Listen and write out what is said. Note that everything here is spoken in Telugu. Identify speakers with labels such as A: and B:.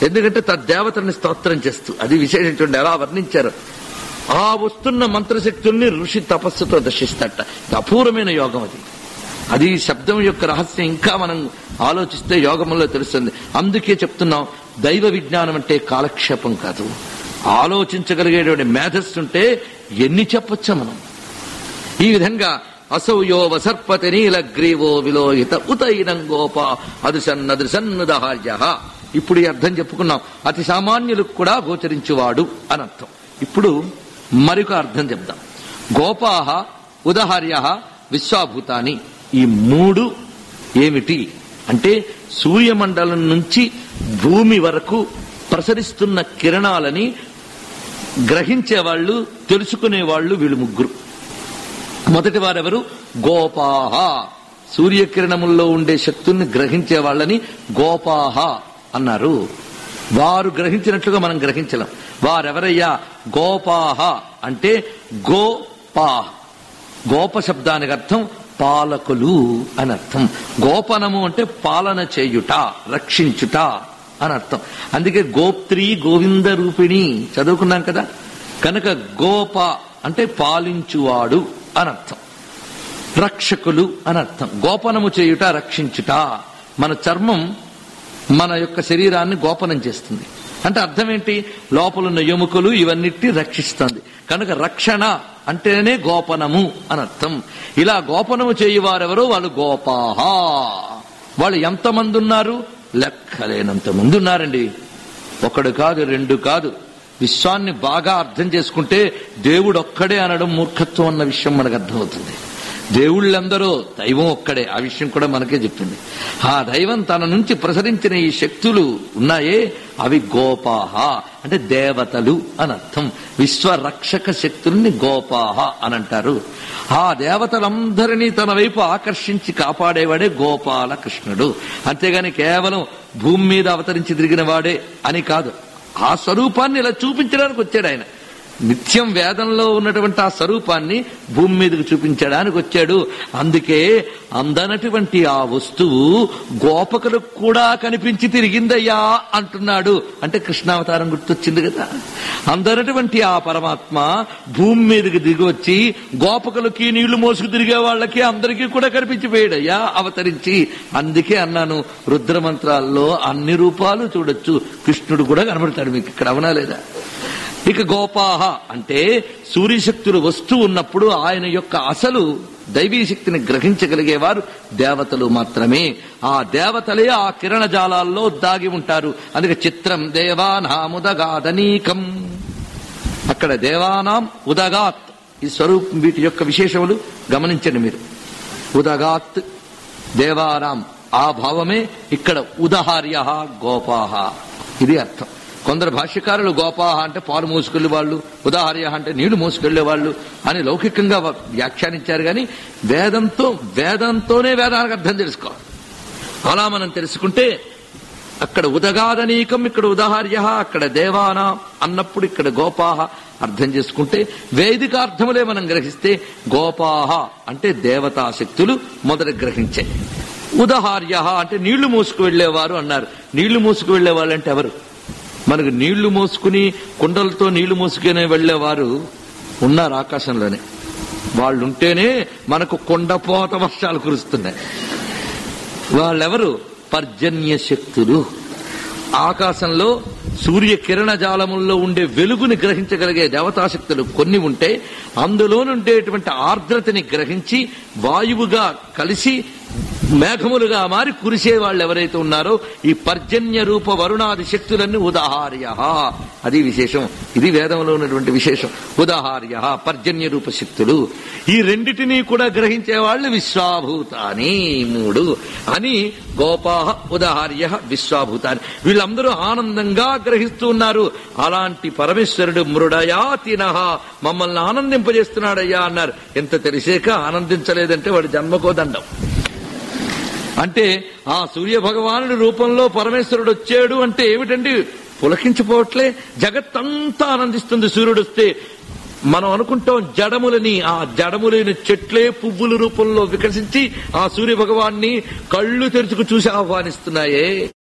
A: ఎందుకంటే తద్దేవతల్ని స్తోత్రం చేస్తూ అది విశేషం చూడండి ఎలా వర్ణించారు ఆ వస్తున్న మంత్రశక్తుల్ని ఋషి తపస్సుతో దర్శిస్తట ఇది అపూర్వమైన యోగం అది అది శబ్దం యొక్క రహస్యం ఇంకా మనం ఆలోచిస్తే యోగంలో తెలుస్తుంది అందుకే చెప్తున్నాం దైవ విజ్ఞానం అంటే కాలక్షేపం కాదు ఆలోచించగలిగేటువంటి మేధస్సు ఉంటే ఎన్ని చెప్పొచ్చా మనం ఈ విధంగా అసౌయో వసర్పతి నీలగ్రీవో విలోహిత ఉతైనం గోప అదుసన్న దృసన్నుదహార్య ఇప్పుడు ఈ అర్థం చెప్పుకున్నాం అతి సామాన్యులకు కూడా గోచరించువాడు అని అర్థం ఇప్పుడు మరొక అర్థం చెప్దాం గోపాహ ఉదహార్య విశ్వాభూతాని ఈ మూడు ఏమిటి అంటే సూర్యమండలం నుంచి భూమి వరకు ప్రసరిస్తున్న కిరణాలని గ్రహించేవాళ్ళు తెలుసుకునేవాళ్ళు వీళ్ళు ముగ్గురు మొదటి వారెవరు గోపాహ సూర్యకిరణముల్లో ఉండే శక్తుల్ని గ్రహించే వాళ్ళని గోపాహ అన్నారు వారు గ్రహించినట్లుగా మనం గ్రహించలేం వారెవరయ్యా గోపాహ అంటే గోపా గోప శబ్దానికి అర్థం పాలకులు అని అర్థం గోపనము అంటే పాలన చేయుట రక్షించుట అని అర్థం అందుకే గోప్త్రి గోవింద రూపిణి చదువుకున్నాం కదా కనుక గోప అంటే పాలించువాడు అని అర్థం రక్షకులు అని అర్థం గోపనము చేయుట రక్షించుట మన చర్మం మన యొక్క శరీరాన్ని గోపనం చేస్తుంది అంటే అర్థం ఏంటి లోపలున్న ఎముకలు ఇవన్నిటి రక్షిస్తుంది కనుక రక్షణ అంటేనే గోపనము అని అర్థం ఇలా గోపనము చేయువారెవరో వాళ్ళు గోపాహ వాళ్ళు ఎంతమంది ఉన్నారు లెక్కలేనంత మంది ఉన్నారండి ఒకడు కాదు రెండు కాదు విశ్వాన్ని బాగా అర్థం చేసుకుంటే దేవుడు ఒక్కడే అనడం మూర్ఖత్వం అన్న విషయం మనకు అర్థమవుతుంది దేవుళ్ళందరూ దైవం ఒక్కడే ఆ విషయం కూడా మనకే చెప్పింది ఆ దైవం తన నుంచి ప్రసరించిన ఈ శక్తులు ఉన్నాయే అవి గోపాహ అంటే దేవతలు అని అర్థం విశ్వరక్షక శక్తుల్ని గోపాహ అని అంటారు ఆ దేవతలందరినీ తన వైపు ఆకర్షించి కాపాడేవాడే గోపాల కృష్ణుడు అంతేగాని కేవలం భూమి మీద అవతరించి తిరిగిన వాడే అని కాదు ఆ స్వరూపాన్ని ఇలా చూపించడానికి వచ్చాడు ఆయన నిత్యం వేదంలో ఉన్నటువంటి ఆ స్వరూపాన్ని భూమి మీదకి చూపించడానికి వచ్చాడు అందుకే అందనటువంటి ఆ వస్తువు గోపకులకు కూడా కనిపించి తిరిగిందయ్యా అంటున్నాడు అంటే కృష్ణావతారం గుర్తొచ్చింది కదా అందనటువంటి ఆ పరమాత్మ భూమి మీదకి దిగి వచ్చి గోపకులకి నీళ్లు మోసుకు తిరిగే వాళ్ళకి అందరికీ కూడా కనిపించిపోయాడయ్యా అవతరించి అందుకే అన్నాను రుద్రమంత్రాల్లో అన్ని రూపాలు చూడొచ్చు కృష్ణుడు కూడా కనబడతాడు మీకు ఇక్కడ అవనా లేదా ఇక గోపాహ అంటే సూర్యశక్తులు వస్తూ ఉన్నప్పుడు ఆయన యొక్క అసలు దైవీ శక్తిని గ్రహించగలిగేవారు దేవతలు మాత్రమే ఆ దేవతలే ఆ కిరణజాలాల్లో దాగి ఉంటారు అందుకే చిత్రం దేవానాముదగాదనీకం అక్కడ దేవానాం ఉదగాత్ ఈ స్వరూపం వీటి యొక్క విశేషములు గమనించండి మీరు ఉదగాత్ దేవానాం ఆ భావమే ఇక్కడ ఉదహార్య గోపాహ ఇది అర్థం కొందరు భాష్యకారులు గోపాహ అంటే పాలు మోసుకెళ్లే వాళ్ళు ఉదాహర్య అంటే నీళ్లు మోసుకెళ్లే వాళ్ళు అని లౌకికంగా వ్యాఖ్యానించారు కానీ వేదంతో వేదంతోనే వేదానికి అర్థం తెలుసుకోవాలి అలా మనం తెలుసుకుంటే అక్కడ ఉదగాదనీకం ఇక్కడ ఉదాహర్య అక్కడ దేవానా అన్నప్పుడు ఇక్కడ గోపాహ అర్థం చేసుకుంటే వేదికార్థములే మనం గ్రహిస్తే గోపాహ అంటే దేవతా శక్తులు మొదట గ్రహించే ఉదహార్య అంటే నీళ్లు మోసుకు వెళ్లేవారు అన్నారు నీళ్లు మోసుకు వెళ్లేవాళ్ళు అంటే ఎవరు మనకు నీళ్లు మోసుకుని కుండలతో నీళ్లు మోసుకునే వెళ్లేవారు ఉన్నారు ఆకాశంలోనే వాళ్ళు ఉంటేనే మనకు కొండపోత వర్షాలు కురుస్తున్నాయి వాళ్ళెవరు పర్జన్య శక్తులు ఆకాశంలో సూర్య కిరణ జాలముల్లో ఉండే వెలుగుని గ్రహించగలిగే దేవతాశక్తులు కొన్ని ఉంటే అందులో ఉండేటువంటి ఆర్ద్రతని గ్రహించి వాయువుగా కలిసి మేఘములుగా మారి కురిసే వాళ్ళు ఎవరైతే ఉన్నారో ఈ పర్జన్య రూప వరుణాది శక్తులన్నీ ఉదాహార్య అది విశేషం ఇది వేదంలో ఉన్నటువంటి విశేషం ఉదాహార్య పర్జన్య రూప శక్తులు ఈ రెండిటినీ కూడా గ్రహించే వాళ్ళు విశ్వాభూతాని మూడు అని గోపాహ ఉదాహార్య విశ్వాభూతాని వీళ్ళందరూ ఆనందంగా గ్రహిస్తూ ఉన్నారు అలాంటి పరమేశ్వరుడు మృడయాతిన మమ్మల్ని ఆనందింపజేస్తున్నాడయ్యా అన్నారు ఎంత తెలిసాక ఆనందించలేదంటే వాడి జన్మకో దండం అంటే ఆ సూర్య భగవానుడి రూపంలో పరమేశ్వరుడు వచ్చాడు అంటే ఏమిటండి పులకించిపోవట్లే జగత్తంతా ఆనందిస్తుంది సూర్యుడు వస్తే మనం అనుకుంటాం జడములని ఆ జడములైన చెట్లే పువ్వుల రూపంలో వికసించి ఆ సూర్య భగవాన్ని కళ్ళు తెరుచుకు చూసి ఆహ్వానిస్తున్నాయే